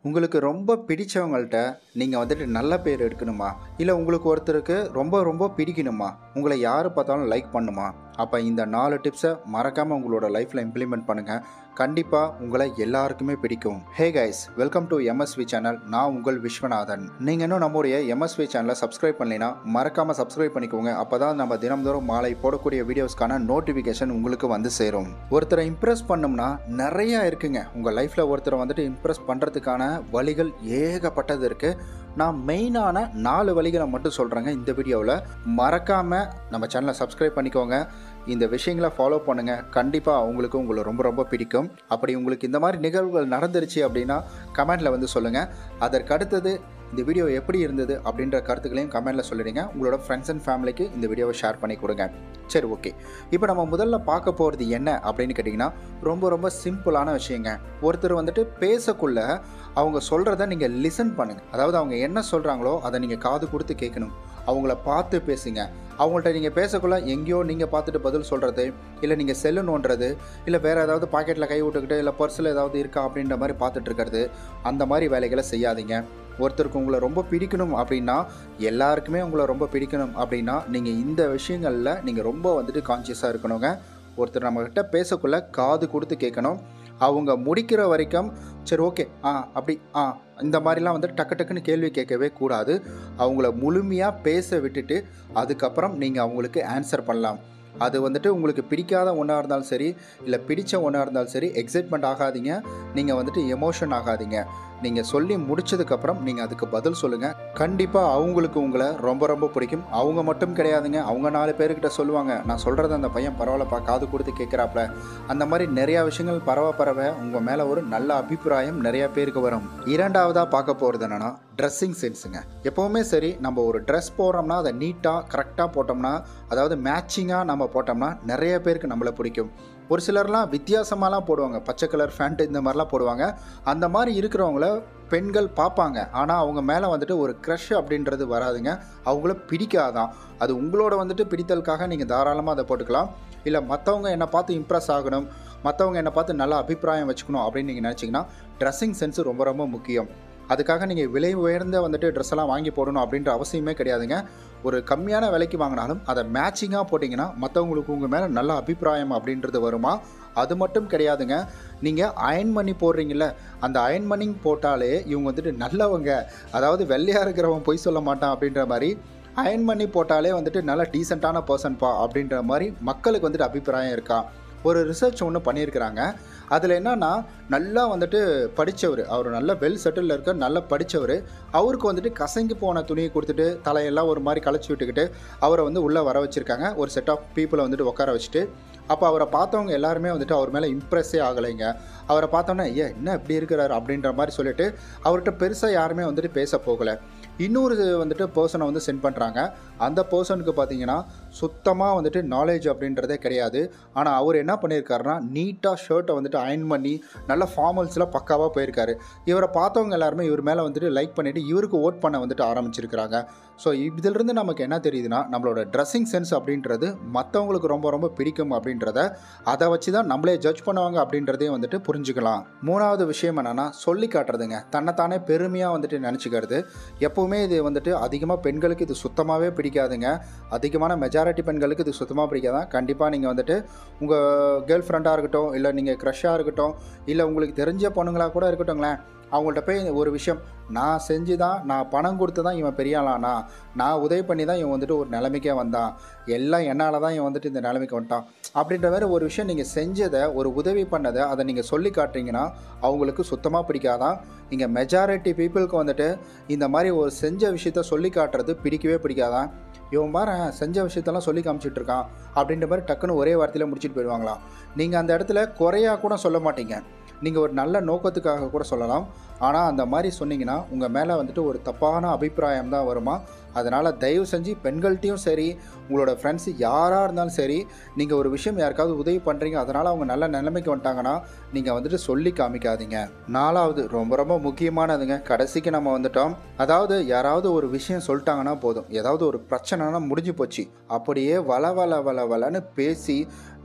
உங்களுக்கு ரொம்ப பிடிச்சவங்கள்ட்ட நீங்கள் வந்துட்டு நல்ல பேர் எடுக்கணுமா இல்லை உங்களுக்கு ஒருத்தருக்கு ரொம்ப ரொம்ப பிடிக்கணுமா உங்களை யார் பார்த்தாலும் லைக் பண்ணுமா அப்போ இந்த நாலு டிப்ஸை மறக்காமல் உங்களோட லைஃப்பில் இம்ப்ளிமெண்ட் பண்ணுங்கள் கண்டிப்பாக உங்களை எல்லாருக்குமே பிடிக்கும் hey guys welcome to MSV channel நான் உங்கள் விஸ்வநாதன் நீங்கள் இன்னும் நம்முடைய எம்எஸ்வி சேனலை சப்ஸ்கிரைப் பண்ணலைன்னா மறக்காமல் சப்ஸ்கிரைப் பண்ணிக்கோங்க அப்போ தான் நம்ம தினம்தோறும் மாலை போடக்கூடிய வீடியோஸ்க்கான நோட்டிஃபிகேஷன் உங்களுக்கு வந்து சேரும் ஒருத்தரை இம்ப்ரெஸ் பண்ணோம்னா நிறையா இருக்குங்க உங்கள் லைஃப்பில் ஒருத்தரை வந்துட்டு இம்ப்ரெஸ் பண்ணுறதுக்கான வழிகள் ஏகப்பட்டது இருக்குது நான் மெயினான நாலு வழிகளை மட்டும் சொல்கிறேங்க இந்த வீடியோவில் மறக்காமல் நம்ம சேனலை சப்ஸ்கிரைப் பண்ணிக்கோங்க இந்த விஷயங்களை ஃபாலோ பண்ணுங்கள் கண்டிப்பாக அவங்களுக்கு உங்களை ரொம்ப ரொம்ப பிடிக்கும் அப்படி உங்களுக்கு இந்த மாதிரி நிகழ்வுகள் நடந்துருச்சு அப்படின்னா கமெண்டில் வந்து சொல்லுங்கள் அதற்கு அடுத்தது இந்த வீடியோ எப்படி இருந்தது அப்படின்ற கருத்துக்களையும் கமெண்டில் சொல்லிடுங்க உங்களோட ஃப்ரெண்ட்ஸ் அண்ட் ஃபேமிலிக்கு இந்த வீடியோவை ஷேர் பண்ணி கொடுங்க சரி ஓகே இப்போ நம்ம முதல்ல பார்க்க போகிறது என்ன அப்படின்னு கேட்டிங்கன்னா ரொம்ப ரொம்ப சிம்பிளான விஷயங்க ஒருத்தர் வந்துட்டு பேசக்குள்ள அவங்க சொல்கிறத நீங்கள் லிசன் பண்ணுங்கள் அதாவது அவங்க என்ன சொல்கிறாங்களோ அதை நீங்கள் காது கொடுத்து கேட்கணும் அவங்கள பார்த்து பேசுங்க அவங்கள்ட்ட நீங்கள் பேசக்குள்ள எங்கேயோ நீங்கள் பார்த்துட்டு பதில் சொல்கிறது இல்லை நீங்கள் செல்லு நோண்டுறது இல்லை வேறு ஏதாவது பாக்கெட்டில் கை விட்டுக்கிட்டு இல்லை பர்ஸில் ஏதாவது இருக்கா அப்படின்ற மாதிரி பார்த்துட்டு இருக்கிறது அந்த மாதிரி வேலைகளை செய்யாதீங்க ஒருத்தருக்கு உங்களை ரொம்ப பிடிக்கணும் அப்படின்னா எல்லாருக்குமே உங்களை ரொம்ப பிடிக்கணும் அப்படின்னா நீங்கள் இந்த விஷயங்களில் நீங்கள் ரொம்ப வந்துட்டு கான்சியஸாக இருக்கணுங்க ஒருத்தர் நம்மக்கிட்ட பேசக்குள்ள காது கொடுத்து கேட்கணும் அவங்க முடிக்கிற வரைக்கும் சரி ஓகே ஆ அப்படி ஆ இந்த மாதிரிலாம் வந்து டக்கு டக்குன்னு கேள்வி கேட்கவே கூடாது அவங்கள முழுமையாக பேச விட்டுட்டு அதுக்கப்புறம் நீங்கள் அவங்களுக்கு ஆன்சர் பண்ணலாம் அது வந்துட்டு உங்களுக்கு பிடிக்காத ஒன்றா இருந்தாலும் சரி இல்லை பிடிச்ச ஒன்றா இருந்தாலும் சரி எக்ஸைட்மெண்ட் ஆகாதீங்க நீங்கள் வந்துட்டு எமோஷன் ஆகாதீங்க நீங்கள் சொல்லி முடிச்சதுக்கப்புறம் நீங்கள் அதுக்கு பதில் சொல்லுங்கள் கண்டிப்பாக அவங்களுக்கு உங்களை ரொம்ப ரொம்ப பிடிக்கும் அவங்க மட்டும் கிடையாதுங்க அவங்க நாலு பேர்கிட்ட சொல்லுவாங்க நான் சொல்கிறது அந்த பையன் பரவாயில்லப்பா காது கொடுத்து கேட்குறாப்ல அந்த மாதிரி நிறையா விஷயங்கள் பரவ பரவ உங்கள் மேலே ஒரு நல்ல அபிப்பிராயம் நிறைய பேருக்கு வரும் இரண்டாவதாக பார்க்க போகிறது என்னென்னா ட்ரெஸ்ஸிங் சென்ஸுங்க எப்போவுமே சரி நம்ம ஒரு ட்ரெஸ் போடுறோம்னா அதை நீட்டாக கரெக்டாக போட்டோம்னா அதாவது மேட்சிங்காக நம்ம போட்டோம்னா நிறைய பேருக்கு நம்மளை பிடிக்கும் ஒரு சிலர்லாம் வித்தியாசமாலாம் போடுவாங்க பச்சை கலர் ஃபேண்ட் இந்த மாதிரிலாம் போடுவாங்க அந்த மாதிரி இருக்கிறவங்கள பெண்கள் பார்ப்பாங்க ஆனால் அவங்க மேலே வந்துட்டு ஒரு க்ரஷ் அப்படின்றது வராதுங்க அவங்கள பிடிக்காதான் அது உங்களோட வந்துட்டு பிடித்தலுக்காக நீங்கள் தாராளமாக அதை போட்டுக்கலாம் இல்லை மற்றவங்க என்னை பார்த்து இம்ப்ரெஸ் ஆகணும் மற்றவங்க என்னை பார்த்து நல்ல அபிப்பிராயம் வச்சுக்கணும் அப்படின்னு நீங்கள் நினச்சிங்கன்னா ட்ரெஸ்ஸிங் சென்ஸு ரொம்ப ரொம்ப முக்கியம் அதுக்காக நீங்கள் விலை உயர்ந்த வந்துட்டு ட்ரெஸ் எல்லாம் வாங்கி போடணும் அப்படின்ற அவசியமே கிடையாதுங்க ஒரு கம்மியான விலைக்கு வாங்கினாலும் அதை மேட்சிங்காக போட்டிங்கன்னா மற்றவங்களுக்கு உங்கள் மேலே நல்ல அபிப்பிராயம் அப்படின்றது வருமா அது மட்டும் கிடையாதுங்க நீங்கள் அயன் பண்ணி போடுறீங்கள அந்த அயன் மணிங் போட்டாலே இவங்க வந்துட்டு நல்லவங்க அதாவது வெள்ளையாக இருக்கிறவன் பொய் சொல்ல மாட்டான் அப்படின்ற மாதிரி அயன் பண்ணி போட்டாலே வந்துட்டு நல்ல டீசெண்டான பர்சன்ப்பா அப்படின்ற மாதிரி மக்களுக்கு வந்துட்டு அபிப்பிராயம் இருக்கா ஒரு ரிசர்ச் ஒன்று பண்ணியிருக்கிறாங்க அதில் என்னன்னா நல்லா வந்துட்டு படித்தவர் அவர் நல்ல வெல் செட்டில் இருக்க நல்லா படித்தவர் அவருக்கு வந்துட்டு கசங்கி போன துணியை கொடுத்துட்டு தலையெல்லாம் ஒரு மாதிரி களைச்சி விட்டுக்கிட்டு அவரை வந்து உள்ளே வர வச்சுருக்காங்க ஒரு செட் ஆஃப் பீப்புளை வந்துட்டு உட்கார வச்சுட்டு அப்போ அவரை பார்த்தவங்க எல்லாருமே வந்துட்டு அவர் மேலே இம்ப்ரெஸ்ஸே ஆகலைங்க அவரை பார்த்தோன்னே ஏ என்ன இப்படி இருக்கிறாரு அப்படின்ற மாதிரி சொல்லிட்டு அவர்கிட்ட பெருசாக யாருமே வந்துட்டு பேச போகலை இன்னொரு வந்துட்டு பர்சனை வந்து சென்ட் பண்ணுறாங்க அந்த பர்சனுக்கு பார்த்தீங்கன்னா சுத்தமாக வந்துட்டு நாலேஜ் அப்படின்றதே கிடையாது ஆனால் அவர் என்ன பண்ணியிருக்காருன்னா நீட்டாக ஷர்ட்டை வந்துட்டு அயன் பண்ணி நல்ல ஃபார்மல்ஸில் பக்காவாக போயிருக்காரு இவரை பார்த்தவங்க எல்லாருமே இவர் மேலே வந்துட்டு லைக் பண்ணிவிட்டு இவருக்கு ஓட் பண்ண வந்துட்டு ஆரம்பிச்சிருக்கிறாங்க ஸோ இதிலிருந்து நமக்கு என்ன தெரியுதுன்னா நம்மளோட ட்ரெஸ்ஸிங் சென்ஸ் அப்படின்றது மற்றவங்களுக்கு ரொம்ப ரொம்ப பிடிக்கும் அப்படின்றத அதை வச்சு தான் நம்மளே ஜட்ஜ் பண்ணுவாங்க அப்படின்றதையும் வந்துட்டு புரிஞ்சுக்கலாம் மூணாவது விஷயம் என்னென்னா சொல்லி காட்டுறதுங்க தன்னைத்தானே பெருமையாக வந்துட்டு நினச்சிக்கிறது எப்போவுமே இது வந்துட்டு அதிகமாக பெண்களுக்கு இது சுத்தமாகவே பிடிக்காதுங்க அதிகமான மெஜாரிட்டி பெண்களுக்கு இது சுத்தமாக பிடிக்காதான் கண்டிப்பாக நீங்கள் வந்துட்டு உங்கள் கேர்ள் ஃப்ரெண்டாக இருக்கட்டும் இல்லை நீங்கள் க்ரஷ்ஷாக இருக்கட்டும் இல்லை உங்களுக்கு தெரிஞ்ச பொண்ணுங்களாக கூட இருக்கட்டும்ங்களேன் அவங்கள்ட்ட போய் ஒரு விஷயம் நான் செஞ்சு தான் நான் பணம் கொடுத்து தான் இவன் பெரிய ஆளானா நான் உதவி பண்ணி தான் இவன் வந்துட்டு ஒரு நிலைமைக்கே வந்தான் எல்லாம் என்னால் தான் இவன் வந்துட்டு இந்த நிலைமைக்கு வந்துட்டான் அப்படின்ற மாதிரி ஒரு விஷயம் நீங்கள் செஞ்சதை ஒரு உதவி பண்ணதை அதை நீங்கள் சொல்லி காட்டுறீங்கன்னா அவங்களுக்கு சுத்தமாக பிடிக்காதான் இங்கே மெஜாரிட்டி பீப்புளுக்கு வந்துட்டு இந்த மாதிரி ஒரு செஞ்ச விஷயத்த சொல்லி காட்டுறது பிடிக்கவே பிடிக்காதான் இவன் பாரு செஞ்ச விஷயத்தெல்லாம் சொல்லி காமிச்சிட்டு இருக்கான் அப்படின்ற மாதிரி டக்குன்னு ஒரே வார்த்தையில் முடிச்சுட்டு போயிடுவாங்களாம் நீங்கள் அந்த இடத்துல குறையா கூட சொல்ல மாட்டீங்க நீங்கள் ஒரு நல்ல நோக்கத்துக்காக கூட சொல்லலாம் ஆனால் அந்த மாதிரி சொன்னீங்கன்னா உங்கள் மேலே வந்துட்டு ஒரு தப்பான அபிப்பிராயம் தான் வருமா அதனால் தயவு செஞ்சு பெண்கள்கிட்டையும் சரி உங்களோட ஃப்ரெண்ட்ஸ் யாராக இருந்தாலும் சரி நீங்கள் ஒரு விஷயம் யாருக்காவது உதவி பண்ணுறீங்க அதனால் அவங்க நல்ல நிலைமைக்கு வந்துட்டாங்கன்னா நீங்கள் வந்துட்டு சொல்லி காமிக்காதீங்க நாலாவது ரொம்ப ரொம்ப முக்கியமானதுங்க கடைசிக்கு நம்ம வந்துட்டோம் அதாவது யாராவது ஒரு விஷயம் சொல்லிட்டாங்கன்னா போதும் ஏதாவது ஒரு பிரச்சனைனா முடிஞ்சு போச்சு அப்படியே வள வள வள வளன்னு பேசி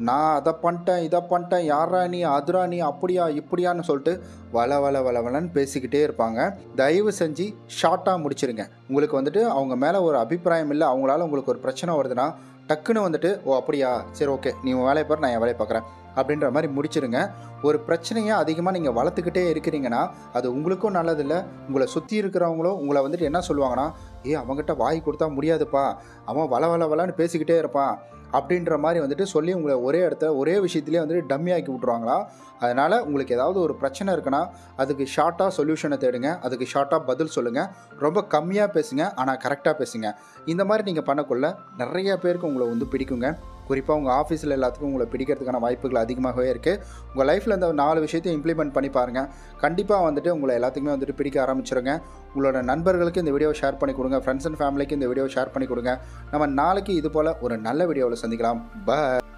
நான் அதை பண்ணிட்டேன் இதை பண்ணிட்டேன் யாரா நீ அதுரா நீ அப்படியா இப்படியான்னு சொல்லிட்டு வள வள வள வளன்னு பேசிக்கிட்டே இருப்பாங்க தயவு செஞ்சு ஷார்ட்டாக முடிச்சிருங்க உங்களுக்கு வந்துட்டு அவங்க மேலே ஒரு அபிப்பிராயம் இல்லை அவங்களால உங்களுக்கு ஒரு பிரச்சனை வருதுன்னா டக்குன்னு வந்துட்டு ஓ அப்படியா சரி ஓகே நீ உன் வேலையை பாரு நான் என் வேலையை பார்க்குறேன் அப்படின்ற மாதிரி முடிச்சிருங்க ஒரு பிரச்சனையை அதிகமாக நீங்கள் வளர்த்துக்கிட்டே இருக்கிறீங்கன்னா அது உங்களுக்கும் நல்லதில்லை உங்களை சுற்றி இருக்கிறவங்களும் உங்களை வந்துட்டு என்ன சொல்லுவாங்கன்னா ஏ அவங்ககிட்ட வாய் கொடுத்தா முடியாதுப்பா அவன் வள வள வளன்னு பேசிக்கிட்டே இருப்பான் அப்படின்ற மாதிரி வந்துட்டு சொல்லி உங்களை ஒரே இடத்துல ஒரே விஷயத்துலேயே வந்துட்டு டம்மி ஆக்கி விட்ருவாங்களா அதனால் உங்களுக்கு ஏதாவது ஒரு பிரச்சனை இருக்குன்னா அதுக்கு ஷார்ட்டாக சொல்யூஷனை தேடுங்க அதுக்கு ஷார்ட்டாக பதில் சொல்லுங்கள் ரொம்ப கம்மியாக பேசுங்க ஆனால் கரெக்டாக பேசுங்க இந்த மாதிரி நீங்கள் பண்ணக்குள்ள நிறைய பேருக்கு உங்களை வந்து பிடிக்குங்க குறிப்பாக உங்கள் ஆஃபீஸில் எல்லாத்துக்கும் உங்களை பிடிக்கிறதுக்கான வாய்ப்புகள் அதிகமாகவே இருக்குது உங்கள் லைஃப்பில் இந்த நாலு விஷயத்தையும் இம்ப்ளிமெண்ட் பண்ணி பாருங்கள் கண்டிப்பாக வந்துட்டு உங்களை எல்லாத்துக்குமே வந்துட்டு பிடிக்க ஆரம்பிச்சிருங்க உங்களோட நண்பர்களுக்கு இந்த வீடியோ ஷேர் பண்ணி கொடுங்க ஃப்ரெண்ட்ஸ் அண்ட் ஃபேமிலிக்கு இந்த வீடியோ ஷேர் பண்ணி கொடுங்க நம்ம நாளைக்கு இது போல் ஒரு நல்ல வீடியோவில் சந்திக்கலாம் பை